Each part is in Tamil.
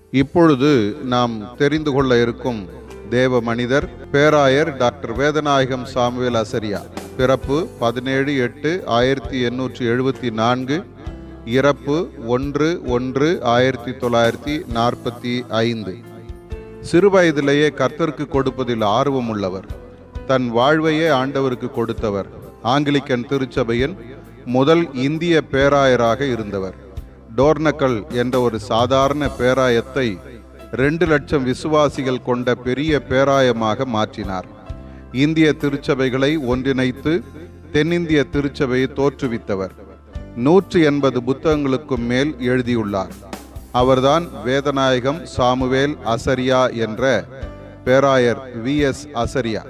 இப்பொழுது நாம் தெரிந்து கொள்ள இருக்கும் தேவ மனிதர் பேராயர் டாக்டர் வேதநாயகம் சாமுவேல் அசரியா பிறப்பு பதினேழு எட்டு ஆயிரத்தி எண்ணூற்றி எழுபத்தி நான்கு இறப்பு ஒன்று ஒன்று ஆயிரத்தி தொள்ளாயிரத்தி நாற்பத்தி ஐந்து சிறுவயதிலேயே கர்த்தருக்கு கொடுப்பதில் ஆர்வம் உள்ளவர் தன் வாழ்வையே ஆண்டவருக்கு கொடுத்தவர் ஆங்கிலிக்கன் திருச்சபையின் முதல் இந்திய பேராயராக இருந்தவர் டோர்னக்கல் என்ற ஒரு சாதாரண பேராயத்தை ரெண்டு லட்சம் விசுவாசிகள் கொண்ட பெரிய பேராயமாக மாற்றினார் இந்திய திருச்சபைகளை ஒன்றிணைத்து தென்னிந்திய திருச்சபையை தோற்றுவித்தவர் நூற்றி எண்பது புத்தகங்களுக்கும் மேல் எழுதியுள்ளார் அவர்தான் வேதநாயகம் சாமுவேல் அசரியா என்ற பேராயர் V S Azariah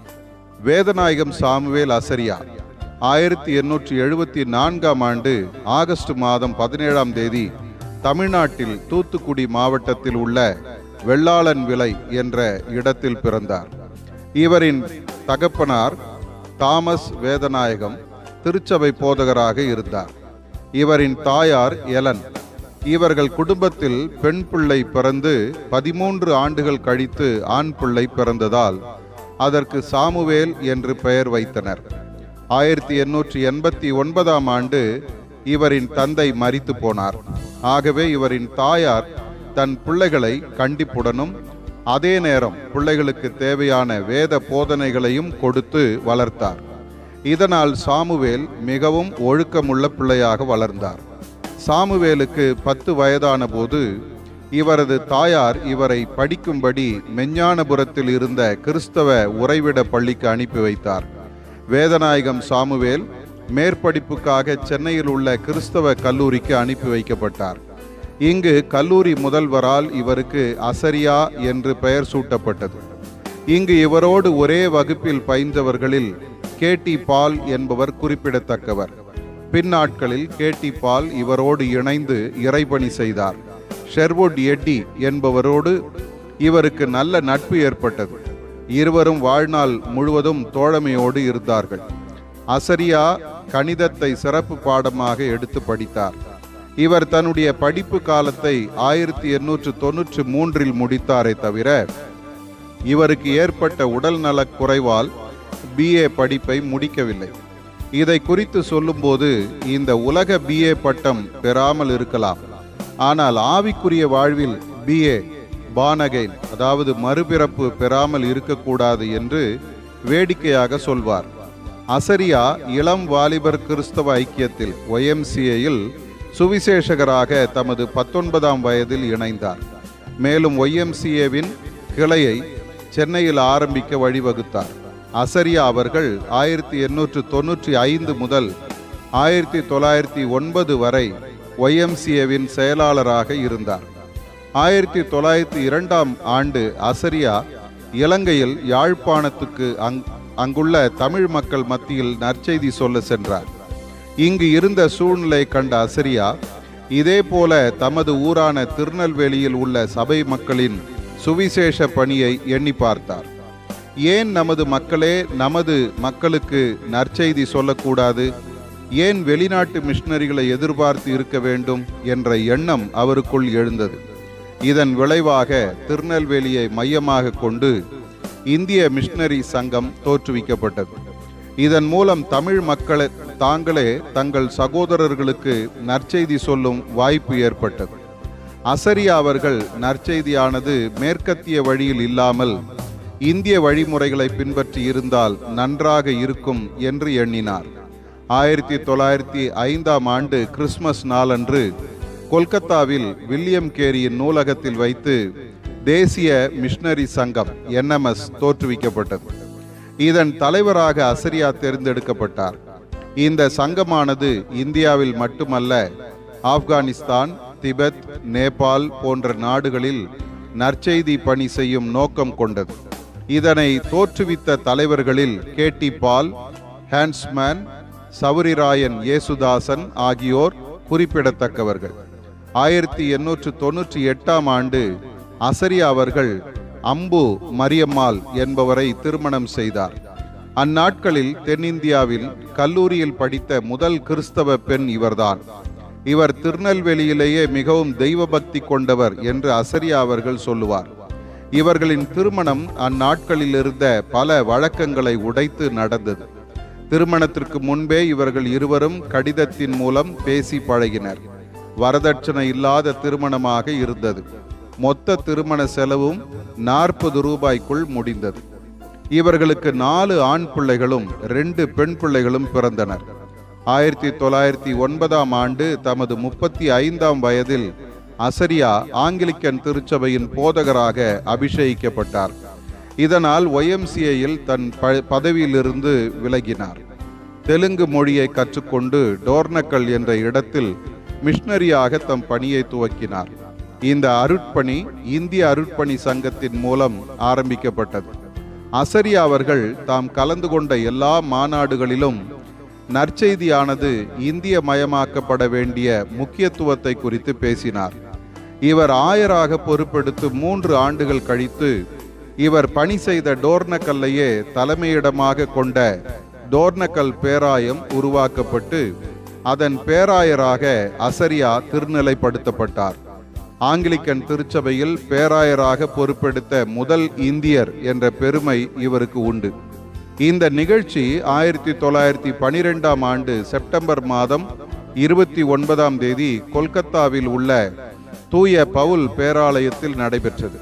Vedanayagam Samuel Azariah ஆயிரத்தி எண்ணூற்றி எழுபத்தி நான்காம் ஆண்டு ஆகஸ்ட் மாதம் பதினேழாம் தேதி தமிழ்நாட்டில் தூத்துக்குடி மாவட்டத்தில் உள்ள வெள்ளாளன் விலை என்ற இடத்தில் பிறந்தார் இவரின் தகப்பனார் தாமஸ் வேதநாயகம் திருச்சபை போதகராக இருந்தார் இவரின் தாயார் எலன் இவர்கள் குடும்பத்தில் பெண் பிள்ளை பிறந்து பதிமூன்று ஆண்டுகள் கழித்து ஆண் பிள்ளை பிறந்ததால் அதற்கு சாமுவேல் என்று பெயர் வைத்தனர் ஆயிரத்தி எண்ணூற்றி எண்பத்தி ஒன்பதாம் ஆண்டு இவரின் தந்தை மரித்து போனார் ஆகவே இவரின் தாயார் தன் பிள்ளைகளை கண்டிப்புடனும் அதே நேரம் பிள்ளைகளுக்கு தேவையான வேத போதனைகளையும் கொடுத்து வளர்த்தார் இதனால் சாமுவேல் மிகவும் ஒழுக்கமுள்ள பிள்ளையாக வளர்ந்தார் சாமுவேலுக்கு பத்து வயதான போது இவரது தாயார் இவரை படிக்கும்படி மெஞ்ஞானபுரத்தில் இருந்த கிறிஸ்தவ உறைவிட பள்ளிக்கு அனுப்பி வைத்தார் வேதநாயகம் சாமுவேல் மேற்படிப்புக்காக சென்னையில் உள்ள கிறிஸ்தவ கல்லூரிக்கு அனுப்பி வைக்கப்பட்டார் இங்கு கல்லூரி முதல்வரால் இவருக்கு அசரியா என்று பெயர் சூட்டப்பட்டது இங்கு இவரோடு ஒரே வகுப்பில் பயின்றவர்களில் கேடி பால் என்பவர் குறிப்பிடத்தக்கவர் பின்னாட்களில் கேடி பால் இவரோடு இணைந்து இறைபணி செய்தார் ஷெர்வுட் எட்டி என்பவரோடு இவருக்கு நல்ல நட்பு ஏற்பட்டது இருவரும் வாழ்நாள் முழுவதும் தோழமையோடு இருந்தார்கள் அசரியா கணிதத்தை சிறப்பு பாடமாக எடுத்து படித்தார் இவர் தன்னுடைய படிப்பு காலத்தை ஆயிரத்தி எண்ணூற்று தொன்னூற்று மூன்றில் முடித்தாரே தவிர இவருக்கு ஏற்பட்ட உடல் நலக் குறைவால் பிஏ படிப்பை முடிக்கவில்லை இதை குறித்து சொல்லும்போது இந்த உலக பிஏ பட்டம் பெறாமல் இருக்கலாம் ஆனால் ஆவிக்குரிய வாழ்வில் பிஏ பானகைன் அதாவது மறுபிறப்பு பெறாமல் இருக்கக்கூடாது என்று வேடிக்கையாக சொல்வார் அசரியா இளம் வாலிபர் கிறிஸ்தவ ஐக்கியத்தில் ஒய்எம்சிஏயில் சுவிசேஷகராக தமது பத்தொன்பதாம் வயதில் இணைந்தார் மேலும் ஒய்எம்சிஏவின் கிளையை சென்னையில் ஆரம்பிக்க வழிவகுத்தார் அசரியா அவர்கள் ஆயிரத்தி எண்ணூற்று தொன்னூற்றி ஐந்து முதல் ஆயிரத்தி தொள்ளாயிரத்தி ஒன்பது வரை ஒய்எம்சிஏவின் செயலாளராக இருந்தார் ஆயிரத்தி தொள்ளாயிரத்தி இரண்டாம் ஆண்டு அசரியா இலங்கையில் யாழ்ப்பாணத்துக்கு அங் அங்குள்ள தமிழ் மக்கள் மத்தியில் நற்செய்தி சொல்ல சென்றார் இங்கு இருந்த சூழ்நிலை கண்ட அசரியா இதே போல தமது ஊரான திருநெல்வேலியில் உள்ள சபை மக்களின் சுவிசேஷ பணியை எண்ணி பார்த்தார் ஏன் நமது மக்களே நமது மக்களுக்கு நற்செய்தி சொல்லக்கூடாது ஏன் வெளிநாட்டு மிஷனரிகளை எதிர்பார்த்து இருக்க வேண்டும் என்ற எண்ணம் அவருக்குள் எழுந்தது இதன் விளைவாக திருநெல்வேலியை மையமாக கொண்டு இந்திய மிஷனரி சங்கம் தோற்றுவிக்கப்பட்டது இதன் மூலம் தமிழ் மக்களை தாங்களே தங்கள் சகோதரர்களுக்கு நற்செய்தி சொல்லும் வாய்ப்பு ஏற்பட்டது அசரியா அவர்கள் நற்செய்தியானது மேற்கத்திய வழியில் இல்லாமல் இந்திய வழிமுறைகளை பின்பற்றி இருந்தால் நன்றாக இருக்கும் என்று எண்ணினார் ஆயிரத்தி தொள்ளாயிரத்தி ஐந்தாம் ஆண்டு கிறிஸ்மஸ் நாளன்று கொல்கத்தாவில் வில்லியம் கேரியின் நூலகத்தில் வைத்து தேசிய மிஷனரி சங்கம் என்எம்எஸ் தோற்றுவிக்கப்பட்டது இதன் தலைவராக அசரியா தேர்ந்தெடுக்கப்பட்டார் இந்த சங்கமானது இந்தியாவில் மட்டுமல்ல ஆப்கானிஸ்தான் திபெத் நேபாள் போன்ற நாடுகளில் நற்செய்தி பணி செய்யும் நோக்கம் கொண்டது இதனை தோற்றுவித்த தலைவர்களில் கேடி பால் ஹான்ஸ்மேன் சவுரிராயன் இயேசுதாசன் ஆகியோர் குறிப்பிடத்தக்கவர்கள் ஆயிரத்தி எண்ணூற்று தொன்னூற்றி எட்டாம் ஆண்டு அசரியா அவர்கள் அம்பு மரியம்மாள் என்பவரை திருமணம் செய்தார் அந்நாட்களில் தென்னிந்தியாவில் கல்லூரியில் படித்த முதல் கிறிஸ்தவ பெண் இவர்தான் இவர் திருநெல்வேலியிலேயே மிகவும் தெய்வ பக்தி கொண்டவர் என்று அசரியா அவர்கள் சொல்லுவார் இவர்களின் திருமணம் அந்நாட்களில் இருந்த பல வழக்கங்களை உடைத்து நடந்தது திருமணத்திற்கு முன்பே இவர்கள் இருவரும் கடிதத்தின் மூலம் பேசி பழகினர் வரதட்சணை இல்லாத திருமணமாக இருந்தது மொத்த திருமண செலவும் நாற்பது ரூபாய்க்குள் முடிந்தது இவர்களுக்கு நாலு ஆண் பிள்ளைகளும் ரெண்டு பெண் பிள்ளைகளும் பிறந்தனர் ஆயிரத்தி தொள்ளாயிரத்தி ஒன்பதாம் ஆண்டு தமது முப்பத்தி ஐந்தாம் வயதில் அசரியா ஆங்கிலிக்கன் திருச்சபையின் போதகராக அபிஷேகிக்கப்பட்டார் இதனால் ஒய்எம்சிஏயில் தன் ப- பதவியிலிருந்து விலகினார் தெலுங்கு மொழியை கற்றுக்கொண்டு டோர்னக்கல் என்ற இடத்தில் மிஷனரியாக தம் பணியை துவக்கினார் இந்த அருட்பணி இந்திய அருட்பணி சங்கத்தின் மூலம் ஆரம்பிக்கப்பட்டது அசரியா அவர்கள் தாம் கலந்து கொண்ட எல்லா மாநாடுகளிலும் நற்செய்தியானது இந்திய மயமாக்கப்பட வேண்டிய முக்கியத்துவத்தை குறித்து பேசினார் இவர் ஆயராக பொறுப்பெடுத்து மூன்று ஆண்டுகள் கழித்து இவர் பணி செய்த டோர்னக்கல்லையே தலைமையிடமாக கொண்ட டோர்னக்கல் பேராயம் உருவாக்கப்பட்டு அதன் பேராயராக அசரியா திருநிலைப்படுத்தப்பட்டார் ஆங்கிலிக்கன் திருச்சபையில் பேராயராக பொறுப்பெடுத்த முதல் இந்தியர் என்ற பெருமை இவருக்கு உண்டு இந்த நிகழ்ச்சி ஆயிரத்தி தொள்ளாயிரத்தி பனிரெண்டாம் ஆண்டு செப்டம்பர் மாதம் இருபத்தி ஒன்பதாம் தேதி கொல்கத்தாவில் உள்ள தூய பவுல் பேராலயத்தில் நடைபெற்றது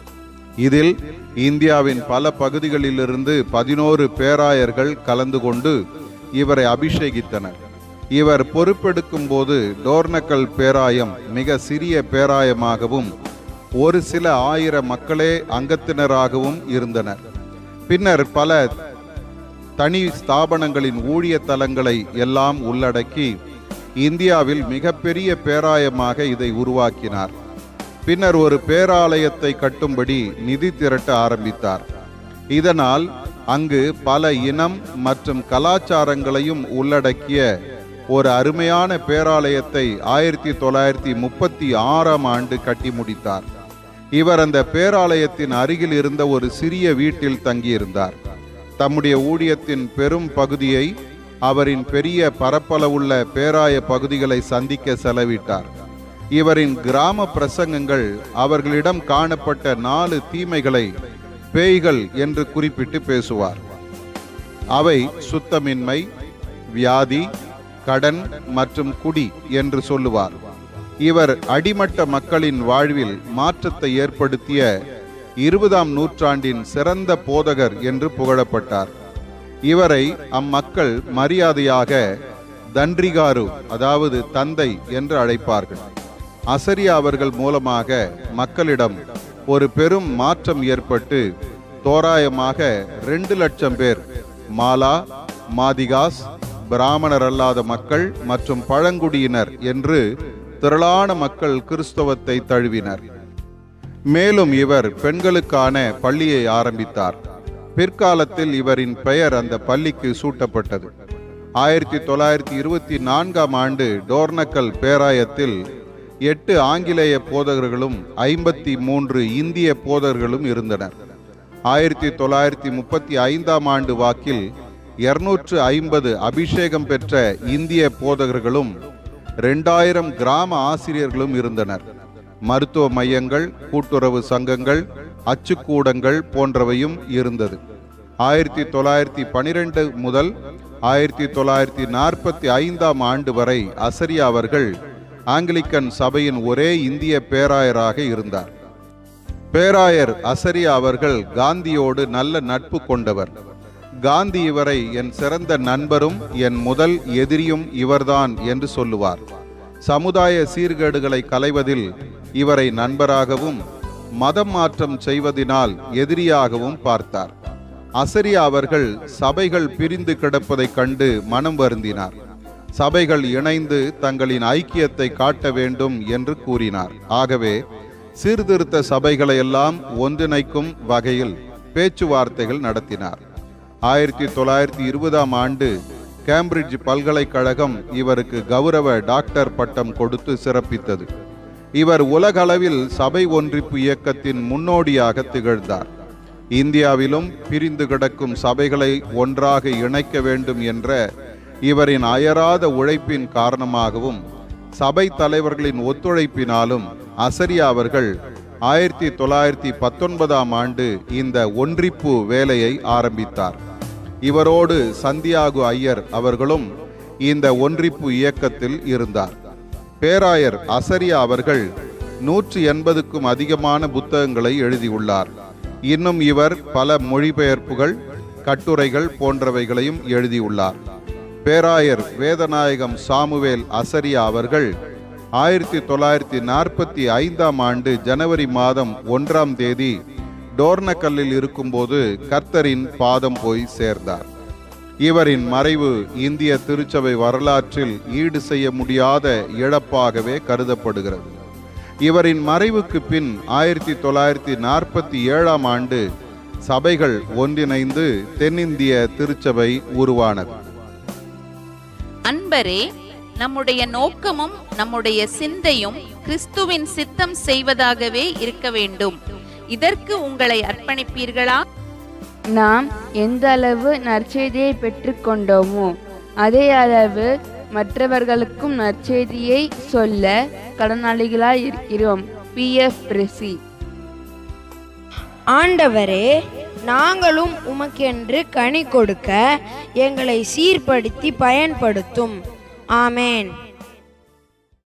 இதில் இந்தியாவின் பல பகுதிகளிலிருந்து பதினோரு பேராயர்கள் கலந்து கொண்டு இவரை அபிஷேகித்தனர் இவர் பொறுப்பெடுக்கும் போது டோர்னக்கல் பேராயம் மிக சிறிய பேராயமாகவும் ஒரு சில ஆயிர மக்களே அங்கத்தினராகவும் இருந்தனர் பின்னர் பல தனி ஸ்தாபனங்களின் ஊழிய தலங்களை எல்லாம் உள்ளடக்கி இந்தியாவில் மிகப்பெரிய பேராயமாக இதை உருவாக்கினார் பின்னர் ஒரு பேராலயத்தை கட்டும்படி நிதி திரட்ட ஆரம்பித்தார் இதனால் அங்கு பல இனம் மற்றும் கலாச்சாரங்களையும் உள்ளடக்கிய ஒரு அருமையான பேராலயத்தை ஆயிரத்தி தொள்ளாயிரத்தி முப்பத்தி ஆறாம் ஆண்டு கட்டி முடித்தார் இவர் அந்த பேராலயத்தின் அருகில் இருந்த ஒரு சிறிய வீட்டில் தங்கியிருந்தார் தம்முடைய ஊழியத்தின் பெரும் பகுதியை அவரின் பெரிய பரப்பளவுள்ள பேராய பகுதிகளை சந்திக்க செலவிட்டார் இவரின் கிராம பிரசங்கங்கள் அவர்களிடம் காணப்பட்ட நாலு தீமைகளை பேய்கள் என்று குறிப்பிட்டு பேசுவார் அவை சுத்தமின்மை வியாதி கடன் மற்றும் குடி என்று சொல்லுவார் இவர் அடிமட்ட மக்களின் வாழ்வில் மாற்றத்தை ஏற்படுத்திய இருபதாம் நூற்றாண்டின் சிறந்த போதகர் என்று புகழப்பட்டார் இவரை அம்மக்கள் மரியாதையாக தன்றிகாரு அதாவது தந்தை என்று அழைப்பார்கள் அசரியா அவர்கள் மூலமாக மக்களிடம் ஒரு பெரும் மாற்றம் ஏற்பட்டு தோராயமாக ரெண்டு லட்சம் பேர் மாலா மாதிகாஸ் பிராமணர் அல்லாத மக்கள் மற்றும் பழங்குடியினர் என்று திரளான மக்கள் கிறிஸ்தவத்தை தழுவினர் மேலும் இவர் பெண்களுக்கான பள்ளியை ஆரம்பித்தார் பிற்காலத்தில் இவரின் பெயர் அந்த பள்ளிக்கு சூட்டப்பட்டது ஆயிரத்தி தொள்ளாயிரத்தி இருபத்தி நான்காம் ஆண்டு டோர்னக்கல் பேராயத்தில் எட்டு ஆங்கிலேய போதகர்களும் ஐம்பத்தி மூன்று இந்திய போதகர்களும் இருந்தனர் ஆயிரத்தி தொள்ளாயிரத்தி முப்பத்தி ஐந்தாம் ஆண்டு வாக்கில் இருநூற்று ஐம்பது அபிஷேகம் பெற்ற இந்திய போதகர்களும் ரெண்டாயிரம் கிராம ஆசிரியர்களும் இருந்தனர் மருத்துவ மையங்கள் கூட்டுறவு சங்கங்கள் அச்சுக்கூடங்கள் போன்றவையும் இருந்தது ஆயிரத்தி தொள்ளாயிரத்தி பனிரெண்டு முதல் ஆயிரத்தி தொள்ளாயிரத்தி நாற்பத்தி ஐந்தாம் ஆண்டு வரை அசரியா அவர்கள் ஆங்கிலிக்கன் சபையின் ஒரே இந்திய பேராயராக இருந்தார் பேராயர் அசரியா அவர்கள் காந்தியோடு நல்ல நட்பு கொண்டவர் காந்தி இவரை என் சிறந்த நண்பரும் என் முதல் எதிரியும் இவர்தான் என்று சொல்லுவார் சமுதாய சீர்கேடுகளை களைவதில் இவரை நண்பராகவும் மதம் மாற்றம் செய்வதினால் எதிரியாகவும் பார்த்தார் அசரியா அவர்கள் சபைகள் பிரிந்து கிடப்பதைக் கண்டு மனம் வருந்தினார் சபைகள் இணைந்து தங்களின் ஐக்கியத்தை காட்ட வேண்டும் என்று கூறினார் ஆகவே சீர்திருத்த சபைகளை எல்லாம் ஒன்றிணைக்கும் வகையில் பேச்சுவார்த்தைகள் நடத்தினார் ஆயிரத்தி தொள்ளாயிரத்தி இருபதாம் ஆண்டு கேம்பிரிட்ஜ் பல்கலைக்கழகம் இவருக்கு கௌரவ டாக்டர் பட்டம் கொடுத்து சிறப்பித்தது இவர் உலகளவில் சபை ஒன்றிப்பு இயக்கத்தின் முன்னோடியாக திகழ்ந்தார் இந்தியாவிலும் பிரிந்து கிடக்கும் சபைகளை ஒன்றாக இணைக்க வேண்டும் என்ற இவரின் அயராத உழைப்பின் காரணமாகவும் சபை தலைவர்களின் ஒத்துழைப்பினாலும் அசரியா அவர்கள் ஆயிரத்தி தொள்ளாயிரத்தி பத்தொன்பதாம் ஆண்டு இந்த ஒன்றிப்பு வேலையை ஆரம்பித்தார் இவரோடு சந்தியாகு ஐயர் அவர்களும் இந்த ஒன்றிப்பு இயக்கத்தில் இருந்தார் பேராயர் அசரியா அவர்கள் நூற்றி எண்பதுக்கும் அதிகமான புத்தகங்களை எழுதியுள்ளார் இன்னும் இவர் பல மொழிபெயர்ப்புகள் கட்டுரைகள் போன்றவைகளையும் எழுதியுள்ளார் பேராயர் வேதநாயகம் சாமுவேல் அசரியா அவர்கள் ஆயிரத்தி தொள்ளாயிரத்தி நாற்பத்தி ஐந்தாம் ஆண்டு ஜனவரி மாதம் ஒன்றாம் தேதி டோர்னக்கல்லில் இருக்கும்போது கர்த்தரின் பாதம் போய் சேர்ந்தார் இவரின் மறைவு இந்திய திருச்சபை வரலாற்றில் ஈடு செய்ய முடியாத இழப்பாகவே கருதப்படுகிறது இவரின் மறைவுக்கு பின் ஆயிரத்தி தொள்ளாயிரத்தி நாற்பத்தி ஏழாம் ஆண்டு சபைகள் ஒன்றிணைந்து தென்னிந்திய திருச்சபை உருவானது அன்பரே நம்முடைய நோக்கமும் நம்முடைய சிந்தையும் கிறிஸ்துவின் சித்தம் செய்வதாகவே இருக்க வேண்டும் இதற்கு உங்களை அர்ப்பணிப்பீர்களா நாம் எந்த அளவு நற்செய்தியை பெற்றுக்கொண்டோமோ அதே அளவு மற்றவர்களுக்கும் நற்செய்தியை சொல்ல கடனாளிகளாய் இருக்கிறோம் பி எஃப் பிரசி ஆண்டவரே நாங்களும் உமக்கென்று கனி கொடுக்க எங்களை சீர்படுத்தி பயன்படுத்தும் ஆமேன்